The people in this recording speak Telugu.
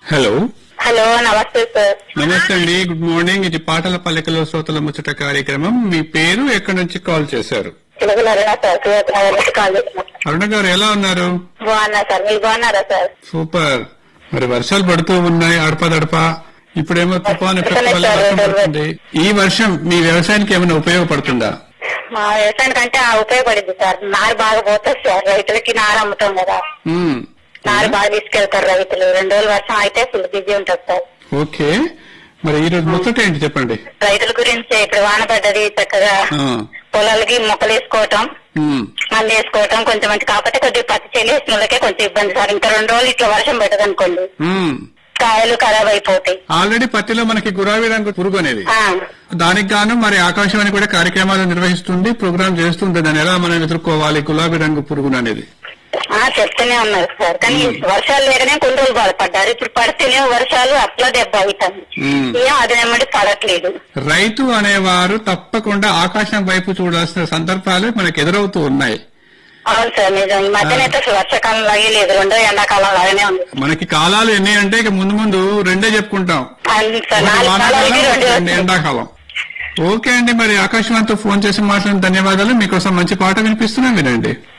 హలో హలో నమస్తే సార్ నమస్తే అండి గుడ్ మార్నింగ్ ఇది పాటల పల్లెకలో శ్రోతల ముచ్చట కార్యక్రమం మీ పేరు ఎక్కడి నుంచి కాల్ చేశారు తెలుగు నరేనా సార్ సురేష్ నగర్ నుంచి కాల్ చేసిన అరుణ గారు ఎలా ఉన్నారు బాగున్నా సార్ మీరు బాగున్నారా సార్ సూపర్ మరి వర్షాలు పడుతూ ఉన్నాయి అడపదడప ఇప్పుడేమో తుఫాన్ ఎఫెక్ట్ వల్ల వస్తున్నాయి వర్షం సార్. పడుతుంది ఈ వర్షం మీ వ్యవసాయానికి ఏమైనా ఉపయోగపడుతుందా మా వ్యవసాయానికంటే ఆ ఉపయోగపడింది సార్ నారు బాగా పోతుంది సార్ రైతులకి నారు అమ్ముతాం కదా మ్మ్. నారు బాగా తీసుకెళ్తారు రైతులు రెండు రోజులు వర్షం అయితే ఫుల్ బిజీ ఉంటుంది సార్ ఓకే మరి ఈ రోజు ముచ్చట ఏంటి చెప్పండి రైతుల గురించి ఇప్పుడు వాన పడ్డది చక్కగా ఆ, పొలాలకి మొక్కలు వేసుకోవటం మ్మ్. మంది వేసుకోవటం కొంచెం మంచి కాకపోతే కొద్దిగా పత్తి చెల్లి వేసిన వాళ్ళకే కొంచెం ఇబ్బంది సార్ ఇంకా రెండు రోజులు ఇట్లా వర్షం పెట్టదు అనుకోండి మ్మ్. కాయలు ఖరాబ్ అయిపోతాయి ఆల్రెడీ పత్తిలో మనకి గులాబీ రంగు పురుగు అనేది ఆ, దానికి గాను మరి ఆకాశవాణి కూడా కార్యక్రమాలు నిర్వహిస్తుంది ప్రోగ్రామ్ చేస్తుంది దాన్ని ఎలా మనం ఎదుర్కోవాలి గులాబీ రంగు పురుగును అనేది ఆ, చెప్తూనే ఉన్నారు సార్ కానీ వర్షాలు లేకనే కొన్ని రోజులు బాధపడ్డారు ఇప్పుడు పడితేనే వర్షాలు అట్లా దెబ్బ అవుతుంది మ్మ్. ఏం అది నెమ్మది పడట్లేదు రైతు అనేవారు తప్పకుండా ఆకాశం వైపు చూడాల్సిన సందర్భాలు మనకు ఎదురవుతూ ఉన్నాయి అవును సార్ నిజం ఈ మధ్యన అయితే అసలు వర్షాకాలం లాగే లేదు రెండో ఎండాకాలం లాగానే ఉంది మనకి కాలాలు ఎన్ని అంటే ఇక ముందు ముందు రెండే చెప్పుకుంటాం అవును సార్ ఒకటి నాలుగు వానాకాలం కాలాలకి రెండు రెండు వస్తాయి. ఎండాకాలం ఓకే అండి మరి ఆకాశవాణితో ఫోన్ చేసిన మాట్లాడిన ధన్యవాదాలు మీకోసం మంచి పాట వినిపిస్తున్నాం వినండి